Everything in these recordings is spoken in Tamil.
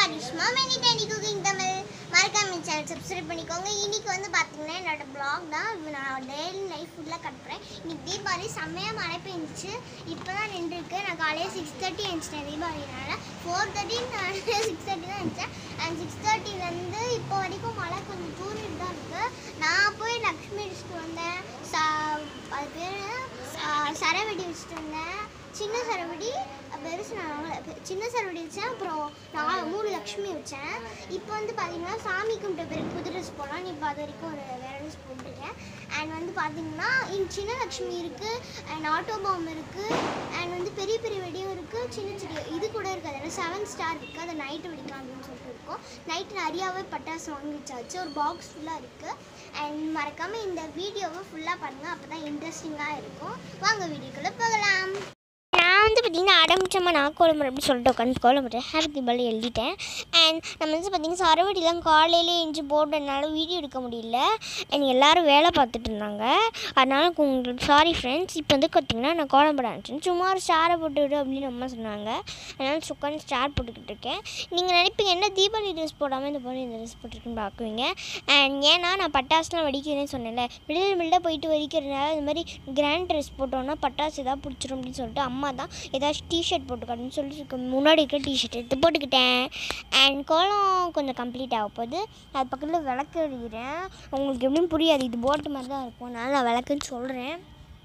கரிஷ்மா மெனி டேடி குக்கிங் தமிழ் மறக்காம சேனல் சப்ஸ்கிரைப் பண்ணிக்கோங்க இன்னைக்கு வந்து பார்த்தீங்கன்னா என்னோட பிளாக் தான் இது நான் டெய்லி லைஃப் ஃபுல்லாக கட்டுறேன் இன்னைக்கு தீபாவளி செம்மையாக மழை பெஞ்சிச்சு இப்போ தான் நின்றுருக்கு நான் காலையில் சிக்ஸ் தேர்ட்டி எழுந்துச்சிட்டேன் தீபாவளினால ஃபோர் தேர்ட்டி நான் சிக்ஸ் தேர்ட்டி தான் எழுந்தேன் அண்ட் சிக்ஸ் தேர்ட்டிலேருந்து இப்போ வரைக்கும் மழை கொஞ்சம் தூரிட்டு தான் இருக்குது நான் போய் லக்ஷ்மி அடிச்சுட்டு வந்தேன் சா அது பேர் சரவெடி வச்சுட்டு வந்தேன் சின்ன சரவெடி பெருசு நான் வாங்கல. பெ- சின்ன சரவெடி வச்சேன் அப்புறம் நான் மூணு லக்ஷ்மி வச்சேன் இப்போ வந்து பார்த்தீங்கன்னா சாமி கும்பிட்ட பிறகு புது ட்ரெஸ் போடலாம் இப்போ அது வரைக்கும் ஒரு வேற ட்ரெஸ் போட்டிருக்கேன் அண்ட் வந்து பார்த்தீங்கன்னா இங்க சின்ன லக்ஷ்மி இருக்குது அண்ட் ஆட்டோ பாம் இருக்குது அண்ட் வந்து பெரிய பெரிய வெடியும் இருக்குது சின்ன சின்ன இது கூட இருக்குது அதில் செவன் ஸ்டார் இருக்குது அதை நைட்டு வெடிக்கலாம் அப்படின்னு சொல்லிட்டு இருக்கோம் நைட்டு நிறையாவே பட்டாசு வாங்கி வச்சாச்சு ஒரு பாக்ஸ் ஃபுல்லாக இருக்குது அண்ட் மறக்காமல் இந்த வீடியோவை ஃபுல்லாக பண்ணுங்கள் அப்போ தான் இன்ட்ரெஸ்டிங்காக இருக்கும் வாங்க வீடியோக்குள்ளே போகலாம் நான் வந்து பார்த்திங்கன்னா ஆரம்பிச்சம்மா நான் கோலமுறை அப்படின்னு சொல்லிட்டு உட்காந்து கோலமுறை ஹாப்பி தீபாவளி எழுதிட்டேன் அண்ட் நம்ம வந்து பார்த்திங்கன்னா சரவடிலாம் காலையிலே எஞ்சி போட்டதுனால வீடியோ எடுக்க முடியல அண்ட் எல்லோரும் வேலை பார்த்துட்டு இருந்தாங்க அதனால் உங்களுக்கு சாரி ஃப்ரெண்ட்ஸ் இப்போ வந்து பார்த்திங்கன்னா நான் கோலம் போட ஆரம்பிச்சேன் சும்மா ஒரு ஸ்டாரை போட்டு விடு அப்படின்னு அம்மா சொன்னாங்க அதனால் உட்காந்து ஸ்டார் போட்டுக்கிட்டு இருக்கேன் நீங்கள் நினைப்பீங்க என்ன தீபாவளி ட்ரெஸ் போடாமல் இந்த போல இந்த ட்ரெஸ் போட்டிருக்குன்னு பார்க்குவீங்க அண்ட் ஏன்னா நான் பட்டாசுலாம் வெடிக்கிறேன்னு சொன்னேன்ல மிடில் மிடில் போயிட்டு வெடிக்கிறதுனால இந்த மாதிரி கிராண்ட் ட்ரெஸ் போட்டோன்னா பட்டாசு ஏதாவது பிடிச்சிரும் அப்படின்னு சொல்லிட்டு அம்மா தான் ஏதாச்சும் டிஷர்ட் போட்டுக்கணும்னு சொல்லிட்டு இருக்க முன்னாடி இருக்க டிஷர்ட் எடுத்து போட்டுக்கிட்டேன் அண்ட் கோலம் கொஞ்சம் கம்ப்ளீட் ஆக போகுது அது பக்கத்தில் விளக்கு எழுதுகிறேன் உங்களுக்கு எப்படியும் புரியாது இது போட்டு மாதிரி தான் இருக்கும் அதனால் நான் விளக்குன்னு சொல்கிறேன்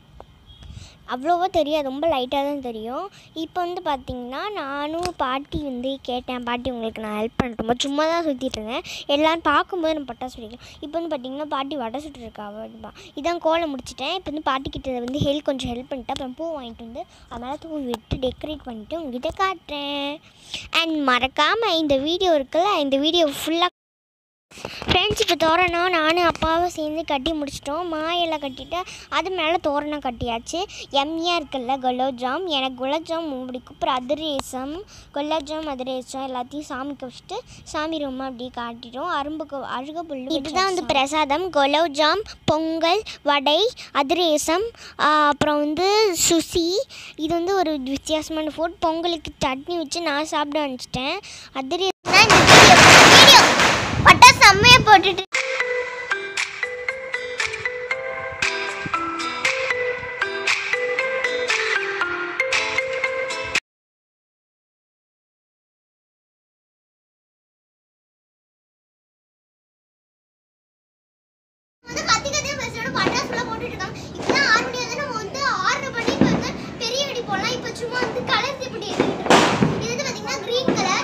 அவ்வளோவா தெரியாது ரொம்ப லைட்டாக தான் தெரியும் இப்போ வந்து பார்த்திங்கன்னா நானும் பாட்டி வந்து கேட்டேன் பாட்டி உங்களுக்கு நான் ஹெல்ப் பண்ணட்டுமா சும்மா தான் சுற்றிட்டு இருந்தேன் எல்லோரும் பார்க்கும்போது நான் பட்டாசு வெடிக்கலாம் இப்போ வந்து பார்த்திங்கன்னா பாட்டி வடை சுட்டுருக்கா அவள்பா இதான் கோலம் முடிச்சிட்டேன் இப்போ வந்து பாட்டி கிட்ட வந்து ஹெல்ப் கொஞ்சம் ஹெல்ப் பண்ணிட்டு அப்புறம் பூ வாங்கிட்டு வந்து அது மேலே தூவி விட்டு டெக்கரேட் பண்ணிட்டு உங்ககிட்ட காட்டுறேன் அண்ட் மறக்காமல் இந்த வீடியோ இருக்குல்ல இந்த வீடியோ ஃபுல்லாக ஃப்ரெண்ட்ஸ் இப்போ தோரணம் நானும் அப்பாவும் சேர்ந்து கட்டி முடிச்சிட்டோம் மாயெல்லாம் கட்டிட்டு அது மேலே தோரணம் கட்டியாச்சு எம்மியாக இருக்குல்ல குலாப் ஜாம் எனக்கு குலாப் ஜாம் ரொம்ப பிடிக்கும் அப்புறம் அதிரேசம் குலாப் ஜாம் அதிரேசம் எல்லாத்தையும் சாமிக்கு வச்சுட்டு சாமி ரொம்ப அப்படியே காட்டிட்டோம் அரும்புக்கு அழுக புல் இதுதான் வந்து பிரசாதம் குலாப் ஜாம் பொங்கல் வடை அதிரேசம் ஆஹ் அப்புறம் வந்து சுசி இது வந்து ஒரு வித்தியாசமான ஃபுட் பொங்கலுக்கு சட்னி வச்சு நான் சாப்பிட அனுப்பிச்சிட்டேன் அதிரேசம் வீடியோ பட்டாசு செம்மையாக போட்டுட்டு வந்து கத்தி கத்தியா பேசுறோட பட்டாசு எல்லாம் போட்டுட்டு இருக்காங்க இப்பதான் ஆறு மணி வந்து நம்ம வந்து ஆறரை மணிக்கு வந்து பெரிய வெடி போடலாம் இப்போ சும்மா வந்து கலர் தீப்பெட்டி எடுத்துக்கிட்டு இருக்கோம் இது வந்து பாத்தீங்கன்னா கிரீன் கலர்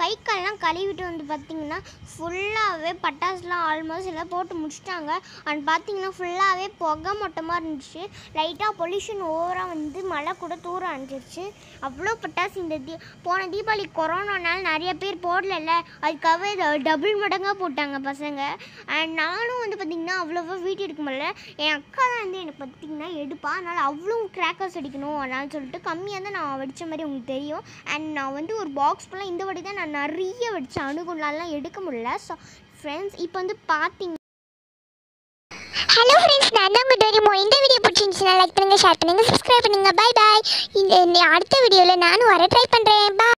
கை கால்லாம் கழுவிட்டு வந்து பார்த்தீங்கன்னா ஃபுல்லாகவே பட்டாசுலாம் ஆல்மோஸ்ட் எல்லாம் போட்டு முடிச்சிட்டாங்க அண்ட் பார்த்தீங்கன்னா ஃபுல்லாகவே புகை மொட்டமாக இருந்துச்சு லைட்டாக பொல்யூஷன் ஓவராக வந்து மழை கூட தூர அனுப்பிச்சிருச்சு அவ்வளோ பட்டாசு இந்த தீ போன தீபாவளி கொரோனானால நிறைய பேர் போடல அதுக்காகவே டபுள் மடங்காக போட்டாங்க பசங்க அண்ட் நானும் வந்து பார்த்திங்கன்னா அவ்வளோவா வீட்டு எடுக்க முடியல என் அக்கா தான் வந்து எனக்கு பார்த்திங்கன்னா எடுப்பா அதனால் அவ்வளோ கிராக்கர்ஸ் அடிக்கணும் அதனால சொல்லிட்டு கம்மியாக தான் நான் வெடித்த மாதிரி உங்களுக்கு தெரியும் அண்ட் நான் வந்து ஒரு பாக்ஸ் ஃபுல்லாக இந்த வாட்டி தான் நான் நிறைய வெடித்தேன் அணுகுண்டாலாம் எடுக்க முடியல ஸோ ஃப்ரெண்ட்ஸ் இப்போ வந்து பார்த்தீங்க ஹலோ ஃப்ரெண்ட்ஸ் நான் தான் உங்கள் டோரிமோ இந்த வீடியோ பிடிச்சிருந்துச்சுன்னா லைக் பண்ணுங்கள் ஷேர் பண்ணுங்கள் சப்ஸ்கிரைப் பண்ணுங்கள் பை பாய் இந்த இந்த அடுத்த வீடியோவில் நானும் வர ட்ரை பண்ணுறேன் பாய்